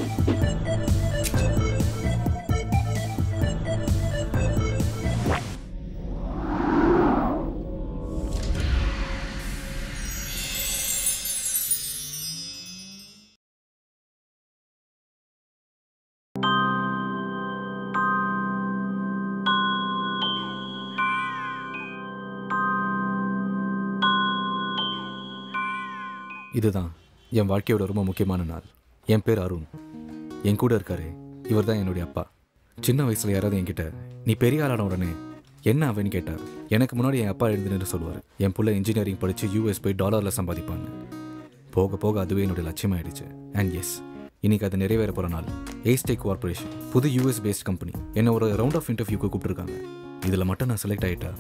இதுதான் என் வாழ்க்கையோட ரொம்ப முக்கியமான நாள் என் பேர் அருண் என் கூட இருக்காரு இவர் தான் என்னுடைய அப்பா சின்ன வயசுல யாராவது என்கிட்ட நீ பெரிய ஆளான உடனே என்ன அவன்னு கேட்டார் எனக்கு முன்னாடி என் அப்பா எழுந்து நின்று சொல்லுவார் என் புள்ள இன்ஜினியரிங் படித்து யூஎஸ் போய் டாலரில் சம்பாதிப்பான்னு போக போக அதுவே என்னுடைய லட்சியமாயிடுச்சு அண்ட் எஸ் இன்னைக்கு அது நிறைவேற போகிற நாள் ஏஸ்டேக் கார்பரேஷன் புது யூஎஸ் பேஸ்ட் கம்பெனி என்னை ஒரு ரவுண்ட் ஆஃப் இன்டர்வியூக்கு கூப்பிட்டுருக்காங்க இதில் மட்டும் நான் செலக்ட் ஆகிட்டா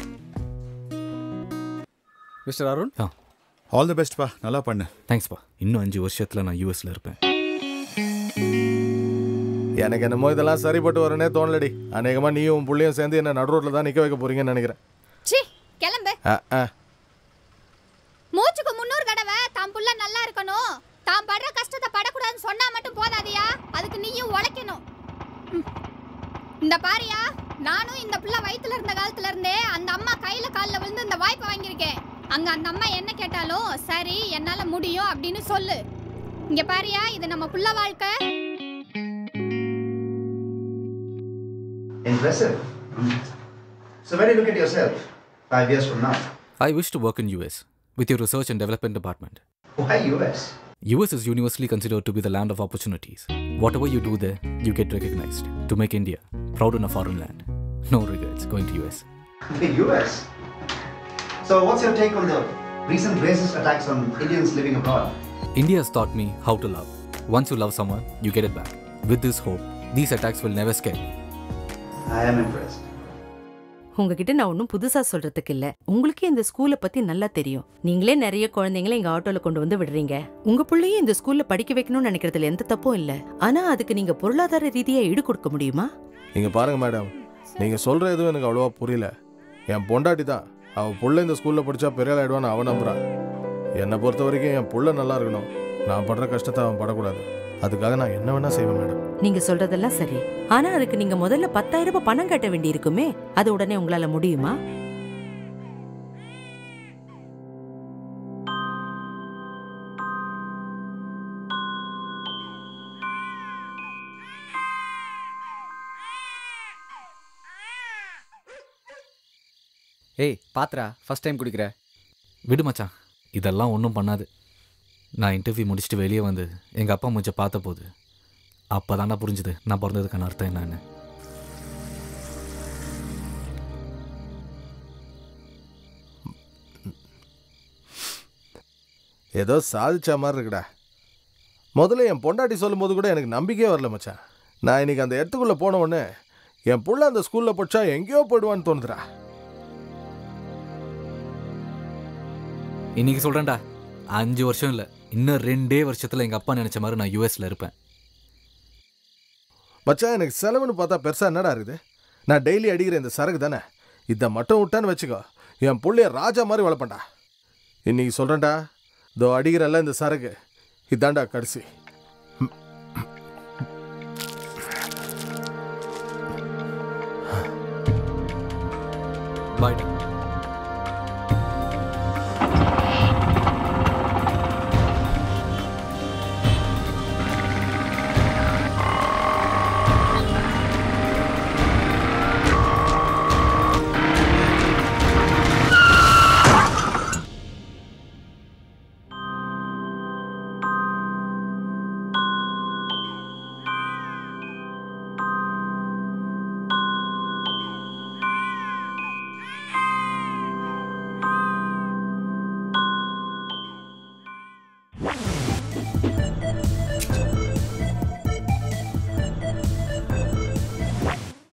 mister Arun ah all the best பா நல்லா பண்ணு தேங்க்ஸ்ப்பா இன்னும் அஞ்சு வருஷத்தில் நான் யூஎஸில் இருப்பேன் எனக்கு என்னமோ இதெல்லாம் சரிப்பட்டு வரனே தோணலடி அநேகமா நீயும் உன் புள்ளையும் சேர்ந்து என்ன நடு ரோட்ல தான் நிக்க வைக்க போறீங்கன்னு நினைக்கிறேன் சி கிளம்பு ஆ, ஆ. மூச்சுக்கு முன்னூறு தடவை தான் புள்ள நல்லா இருக்கணும் தான் படுற கஷ்டத்தை படக்கூடாதுன்னு சொன்னா மட்டும் போதாதியா அதுக்கு நீயும் உழைக்கணும் ம். இந்த பாரியா நானும் இந்த புள்ள வயித்துல இருந்த காலத்துல இருந்தே அந்த அம்மா கையில கால்ல விழுந்து இந்த வாய்ப்பை வாங்கியிருக்கேன் அங்க அந்த அம்மா என்ன கேட்டாலும் சரி என்னால முடியும் அப்படின்னு சொல்லு இங்க பாரியா இது நம்ம புள்ள வாழ்க்கை Impressive. So where do you look at yourself five years from now? I wish to work in US with your research and development department. Why US? US is universally considered to be the land of opportunities. Whatever you do there, you get recognized. To make India proud in a foreign land. No regrets going to US. The US. So what's your take on the recent racist attacks on Indians living abroad? India has taught me how to love. Once you love someone, you get it back. With this hope, these attacks will never scare me. I am impressed. உங்ககிட்ட நான் ஒன்றும் புதுசா சொல்றதுக்கு இல்ல உங்களுக்கே இந்த ஸ்கூலை பத்தி நல்லா தெரியும் நீங்களே நிறைய குழந்தைங்களை எங்க ஆட்டோல கொண்டு வந்து விடுறீங்க உங்க பிள்ளையும் இந்த ஸ்கூல்ல படிக்க வைக்கணும்னு நினைக்கிறதுல எந்த தப்பும் இல்ல ஆனா அதுக்கு நீங்க பொருளாதார ரீதியா ஈடு கொடுக்க முடியுமா இங்க பாருங்க மேடம் நீங்க சொல்ற எதுவும் எனக்கு அவ்வளோவா புரியல என் பொண்டாட்டி தான் அவ புள்ள இந்த ஸ்கூல்ல படிச்சா பெரிய ஆயிடுவான்னு அவன் நம்புறான் என்னை பொறுத்த வரைக்கும் என் புள்ள நல்லா இருக்கணும் நான் படுற கஷ்டத்தை அவன் படக்கூடாது அதுக்காக நான் என்ன வேணா செய்வேன் மேடம் நீங்க சொல்றதெல்லாம் சரி ஆனா அதுக்கு நீங்க முதல்ல பத்தாயிரம் ரூபாய் பணம் கட்ட வேண்டி இருக்குமே அது உடனே உங்களால முடியுமா ஏய் பாத்ரா ஃபர்ஸ்ட் டைம் குடிக்கிற விடு மச்சான் இதெல்லாம் ஒன்றும் பண்ணாது நான் இன்டர்வியூ முடிச்சுட்டு வெளியே வந்து எங்கள் அப்பா மூஞ்ச பார்த்த போது அப்போ தாண்டா புரிஞ்சுது நான் பிறந்ததுக்கான அர்த்தம் என்னன்னு ஏதோ சாதிச்ச மாதிரி இருக்குடா முதல்ல என் பொண்டாட்டி சொல்லும்போது கூட எனக்கு நம்பிக்கையே வரல மச்சான் நான் இன்னைக்கு அந்த இடத்துக்குள்ள போன உடனே என் புள்ள அந்த ஸ்கூல்ல படிச்சா எங்கேயோ போயிடுவான்னு தோணுதுடா இன்னைக்கு சொல்கிறேன்டா அஞ்சு வருஷம் இல்லை இன்னும் ரெண்டே வருஷத்தில் எங்கள் அப்பா நினச்ச மாதிரி நான் யூஎஸில் இருப்பேன் மச்சான் எனக்கு செலவுன்னு பார்த்தா பெருசா என்னடா இருக்குது நான் டெய்லி அடிக்கிற இந்த சரக்கு தானே இதை மட்டும் விட்டான்னு வச்சுக்கோ என் புள்ளைய ராஜா மாதிரி வளர்ப்பேன்டா இன்னைக்கு சொல்றேன்டா இதோ அடிக்கிறல்ல இந்த சரக்கு இதாண்டா கடைசி பாய்டா